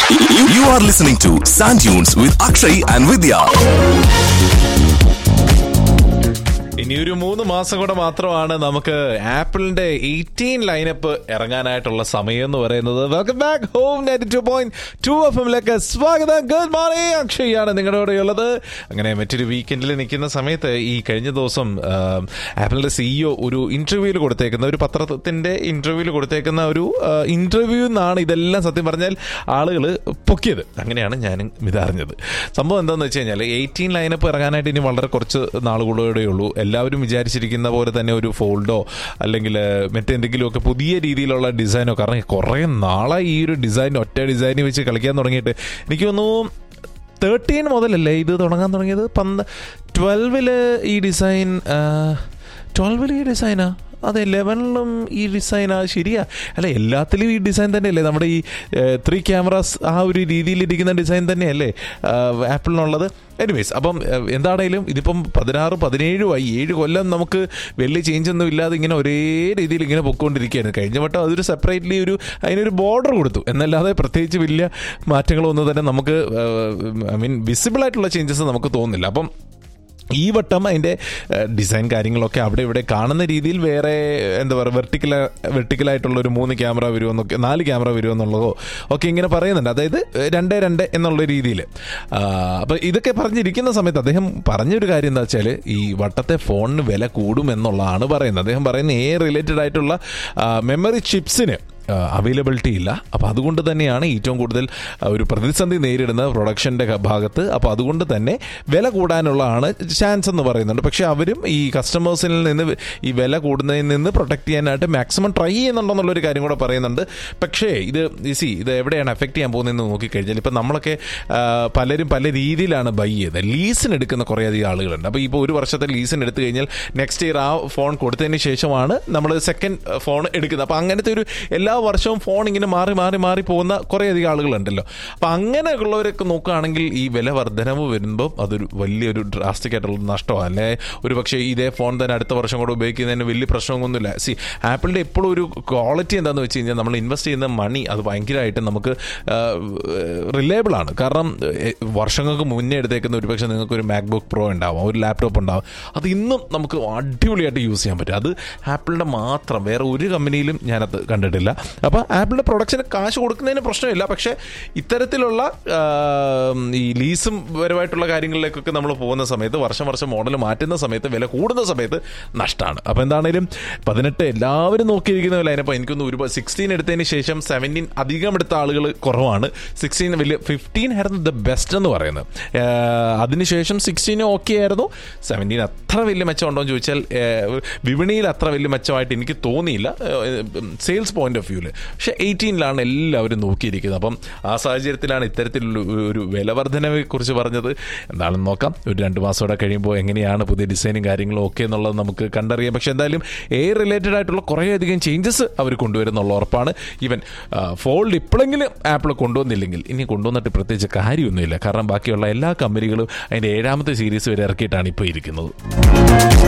You, you are listening to Sand Dunes with Akshay and Vidya. ഇനി ഒരു മൂന്ന് മാസം കൂടെ മാത്രമാണ് നമുക്ക് ആപ്പിളിന്റെ എയ്റ്റീൻ ലൈനപ്പ് ഇറങ്ങാനായിട്ടുള്ള സമയം എന്ന് പറയുന്നത് welcome back home net two point two F എമ്മിലേക്ക് സ്വാഗതം ഗുഡ് മോർണിംഗ് അക്ഷയാണ് നിങ്ങളുടെ കൂടെ ഉള്ളത് അങ്ങനെ മറ്റൊരു വീക്കെൻഡിൽ നിൽക്കുന്ന സമയത്ത് ഈ കഴിഞ്ഞ ദിവസം ആപ്പിളിന്റെ സിഇഒ ഒരു ഇന്റർവ്യൂവിൽ കൊടുത്തേക്കുന്ന ഒരു പത്രത്തിന്റെ ഇന്റർവ്യൂവിൽ കൊടുത്തേക്കുന്ന ഒരു ഇന്റർവ്യൂ എന്നാണ് ഇതെല്ലാം സത്യം പറഞ്ഞാൽ ആളുകൾ പൊക്കിയത് അങ്ങനെയാണ് ഞാനും ഇതറിഞ്ഞത് സംഭവം എന്താണെന്ന് വെച്ച് കഴിഞ്ഞാൽ എയ്റ്റീൻ ലൈനപ്പ് ഇറങ്ങാനായിട്ട് ഇനി വളരെ കുറച്ച് നാളുകളുടെ ഉള്ളൂ എല്ലാവരും വിചാരിച്ചിരിക്കുന്ന പോലെ തന്നെ ഒരു ഫോൾഡോ അല്ലെങ്കിൽ മറ്റെന്തെങ്കിലുമൊക്കെ പുതിയ രീതിയിലുള്ള ഡിസൈനോ കാരണം കുറേ നാളായി ഈ ഒരു ഡിസൈൻ ഒറ്റ ഡിസൈൻ വെച്ച് കളിക്കാൻ തുടങ്ങിയിട്ട് എനിക്ക് തോന്നുന്നു തേർട്ടീൻ മുതലല്ലേ ഇത് തുടങ്ങാൻ തുടങ്ങിയത് പന്ത് ട്വൽവില് ഈ ഡിസൈൻ ട്വൽവിൽ ഈ ഡിസൈനാ അതെ ലെവനിലും ഈ ഡിസൈൻ ആ ശരിയാ അല്ല എല്ലാത്തിലും ഈ ഡിസൈൻ തന്നെയല്ലേ നമ്മുടെ ഈ ത്രീ ക്യാമറാസ് ആ ഒരു രീതിയിലിരിക്കുന്ന ഡിസൈൻ തന്നെയല്ലേ ആപ്പിളിനുള്ളത് എനിവേസ് അപ്പം ഏഹ്, എന്താണേലും ഇതിപ്പം പതിനാറ് പതിനേഴുമായി ഏഴ് കൊല്ലം നമുക്ക് വലിയ ചേഞ്ച് ഒന്നും ഇല്ലാതെ ഇങ്ങനെ ഒരേ രീതിയിൽ ഇങ്ങനെ പൊക്കോണ്ടിരിക്കുകയായിരുന്നു കഴിഞ്ഞ വട്ടം അതൊരു സെപ്പറേറ്റ്ലി ഒരു അതിനൊരു ബോർഡർ കൊടുത്തു എന്നല്ലാതെ പ്രത്യേകിച്ച് വലിയ മാറ്റങ്ങളൊന്നും തന്നെ നമുക്ക് ഐ മീൻ വിസിബിൾ ആയിട്ടുള്ള ചേഞ്ചസ് നമുക്ക് തോന്നുന്നില്ല അപ്പം ഈ വട്ടം അതിൻ്റെ ഡിസൈൻ കാര്യങ്ങളൊക്കെ അവിടെ ഇവിടെ കാണുന്ന രീതിയിൽ വേറെ എന്താ പറയുക വെർട്ടിക്കൽ വെർട്ടിക്കലായിട്ടുള്ള ഒരു മൂന്ന് ക്യാമറ വരുമെന്നൊക്കെ നാല് ക്യാമറ വരുമെന്നുള്ളതോ ഒക്കെ ഇങ്ങനെ പറയുന്നുണ്ട് അതായത് രണ്ട് രണ്ട് എന്നുള്ള രീതിയിൽ അപ്പോൾ ഇതൊക്കെ പറഞ്ഞിരിക്കുന്ന സമയത്ത് അദ്ദേഹം പറഞ്ഞൊരു കാര്യം എന്താ വെച്ചാൽ ഈ വട്ടത്തെ ഫോണിന് വില കൂടുമെന്നുള്ളതാണ് പറയുന്നത് അദ്ദേഹം പറയുന്ന എ റിലേറ്റഡ് ആയിട്ടുള്ള മെമ്മറി ചിപ്സിന് അവൈലബിലിറ്റി ഇല്ല അപ്പോൾ അതുകൊണ്ട് തന്നെയാണ് ഏറ്റവും കൂടുതൽ ആ, ഒരു പ്രതിസന്ധി നേരിടുന്ന പ്രൊഡക്ഷൻ്റെ ഭാഗത്ത് അപ്പോൾ അതുകൊണ്ട് തന്നെ വില കൂടാനുള്ളതാണ് ചാൻസ് എന്ന് പറയുന്നുണ്ട് പക്ഷേ അവരും ഈ കസ്റ്റമേഴ്സിൽ നിന്ന് ഈ വില കൂടുന്നതിൽ നിന്ന് പ്രൊട്ടക്ട് ചെയ്യാനായിട്ട് മാക്സിമം ട്രൈ ചെയ്യുന്നുണ്ടെന്നുള്ളൊരു കാര്യം കൂടെ പറയുന്നുണ്ട് പക്ഷേ ഇത് സി ഇത് എവിടെയാണ് എഫക്ട് ചെയ്യാൻ പോകുന്നതെന്ന് നോക്കിക്കഴിഞ്ഞാൽ ഇപ്പം നമ്മളൊക്കെ ആ, പലരും പല രീതിയിലാണ് ബൈ ചെയ്തത് ലീസിന് എടുക്കുന്ന കുറേയധികം ആളുകളുണ്ട് അപ്പോൾ ഇപ്പോൾ ഒരു വർഷത്തെ ലീസിന് എടുത്തു കഴിഞ്ഞാൽ നെക്സ്റ്റ് ഇയർ ആ ഫോൺ കൊടുത്തതിന് ശേഷമാണ് നമ്മൾ സെക്കൻഡ് ഫോൺ എടുക്കുന്നത് അപ്പോൾ അങ്ങനത്തെ ഒരു എല്ലാ വർഷവും ഫോൺ ഇങ്ങനെ മാറി മാറി മാറി പോകുന്ന കുറേയധികം ആളുകളുണ്ടല്ലോ അപ്പോൾ അങ്ങനെയുള്ളവരൊക്കെ നോക്കുകയാണെങ്കിൽ ഈ വില വർധനവ് വരുമ്പോൾ അതൊരു വലിയൊരു ഡ്രാസ്റ്റിക് ആയിട്ടുള്ള നഷ്ടമാണ് അല്ലെ ഒരു പക്ഷേ ഇതേ ഫോൺ തന്നെ അടുത്ത വർഷം കൂടെ ഉപയോഗിക്കുന്നതിന് വലിയ പ്രശ്നമൊന്നുമില്ല സി ആപ്പിളിൻ്റെ എപ്പോഴും ഒരു ക്വാളിറ്റി എന്താണെന്ന് വെച്ച് കഴിഞ്ഞാൽ നമ്മൾ ഇൻവെസ്റ്റ് ചെയ്യുന്ന മണി അത് ഭയങ്കരമായിട്ട് നമുക്ക് റിലയബിൾ ആണ് കാരണം ഏഹ്, വർഷങ്ങൾക്ക് മുന്നേ എടുത്തേക്കുന്ന ഒരു പക്ഷേ നിങ്ങൾക്ക് ഒരു മാക്ബുക്ക് പ്രോ ഉണ്ടാവും ഒരു ലാപ്ടോപ്പ് ഉണ്ടാവും അത് ഇന്നും നമുക്ക് അടിപൊളിയായിട്ട് യൂസ് ചെയ്യാൻ പറ്റും അത് ആപ്പിളിൻ്റെ മാത്രം വേറെ ഒരു കമ്പനിയിലും ഞാനത് കണ്ടിട്ടില്ല അപ്പോൾ ആപ്പിളിൻ്റെ പ്രൊഡക്ഷന് കാശ് കൊടുക്കുന്നതിന് പ്രശ്നമില്ല പക്ഷേ ഇത്തരത്തിലുള്ള ആ, ഈ ലീസും പരമായിട്ടുള്ള കാര്യങ്ങളിലേക്കൊക്കെ നമ്മൾ പോകുന്ന സമയത്ത് വർഷം വർഷം മോഡൽ മാറ്റുന്ന സമയത്ത് വില കൂടുന്ന സമയത്ത് നഷ്ടമാണ് അപ്പോൾ എന്താണേലും പതിനെട്ട് എല്ലാവരും നോക്കിയിരിക്കുന്ന ലൈനപ്പോൾ എനിക്കൊന്ന് ഒരു സിക്സ്റ്റീൻ എടുത്തതിന് ശേഷം സെവൻറ്റീൻ അധികം എടുത്ത ആളുകൾ കുറവാണ് സിക്സ്റ്റീൻ വലിയ ഫിഫ്റ്റീൻ ആയിരുന്നു ദ ബെസ്റ്റ് എന്ന് പറയുന്നത് ആഹ് അതിനുശേഷം സിക്സ്റ്റീൻ ഓക്കെ ആയിരുന്നു സെവൻറ്റീൻ അത്ര വലിയ മെച്ചമുണ്ടോ എന്ന് ചോദിച്ചാൽ ആഹ് വിപണിയിൽ അത്ര വലിയ മെച്ചമായിട്ട് എനിക്ക് തോന്നിയില്ല സെയിൽസ് പോയിന്റ് ഓഫ് വ്യൂവിൽ പക്ഷെ എയ്റ്റീനിലാണ് എല്ലാവരും നോക്കിയിരിക്കുന്നത് അപ്പം ആ സാഹചര്യത്തിലാണ് ഇത്തരത്തിലുള്ള ഒരു വില വർധനയെ കുറിച്ച് പറഞ്ഞത് എന്താണെന്ന് നോക്കാം ഒരു രണ്ട് മാസം കൂടെ കഴിയുമ്പോൾ എങ്ങനെയാണ് പുതിയ ഡിസൈനും കാര്യങ്ങളും ഒക്കെ എന്നുള്ളത് നമുക്ക് കണ്ടറിയാം പക്ഷെ എന്തായാലും എയർ റിലേറ്റഡ് ആയിട്ടുള്ള കുറേയധികം ചേഞ്ചസ് അവർ കൊണ്ടുവരുന്നുള്ള ഉറപ്പാണ് ഈവൻ ഫോൾഡ് ഇപ്പോഴെങ്കിലും ആപ്പിൾ കൊണ്ടുവന്നില്ലെങ്കിൽ ഇനി കൊണ്ടുവന്നിട്ട് പ്രത്യേകിച്ച് കാര്യമൊന്നുമില്ല കാരണം ബാക്കിയുള്ള എല്ലാ കമ്പനികളും അതിൻ്റെ ഏഴാമത്തെ സീരീസ് വരെ ഇറക്കിയിട്ടാണ് ഇപ്പോൾ ഇരിക്കുന്നത്